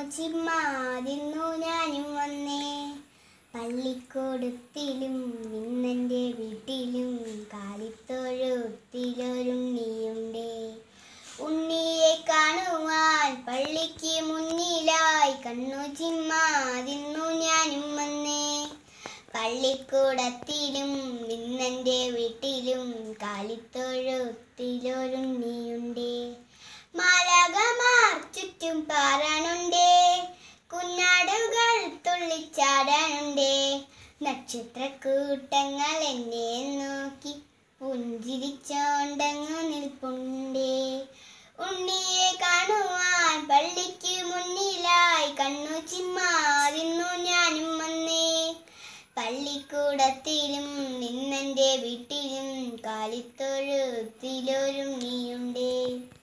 ചിമ്മാതിന്നു ഞാനും വന്നേ പള്ളിക്കൂടത്തിലും ഇന്നെൻ്റെ വീട്ടിലും കാലിത്തൊഴുത്തിലൊരുണ്ണിയുണ്ടേ ഉണ്ണിയെ കാണുവാൻ പള്ളിക്ക് മുന്നിലായി കണ്ണു ചിമ്മാതിന്നു ഞാനും വന്നേ പള്ളിക്കൂടത്തിലും ഇന്നെൻ്റെ വീട്ടിലും കാലിത്തൊഴുത്തിലൊരുണ്ണിയുണ്ടേ മാലകമാർ ചുറ്റും പാറാനുണ്ടേ കുഞ്ഞാടുകൾ തുള്ളിച്ചാടാനുണ്ടേ നക്ഷത്രക്കൂട്ടങ്ങൾ എന്നെ നോക്കി പുഞ്ചിരിച്ചോണ്ടങ്ങു നിൽപ്പുണ്ടേ ഉണ്ണിയെ കാണുവാൻ പള്ളിക്ക് മുന്നിലായി കണ്ണു ചിമ്മാതിന്നു ഞാനും വന്നേ പള്ളിക്കൂടത്തിലും നിന്നെൻ്റെ വീട്ടിലും കാലിത്തൊഴുത്തിലൊരുണ്ണിയുണ്ടേ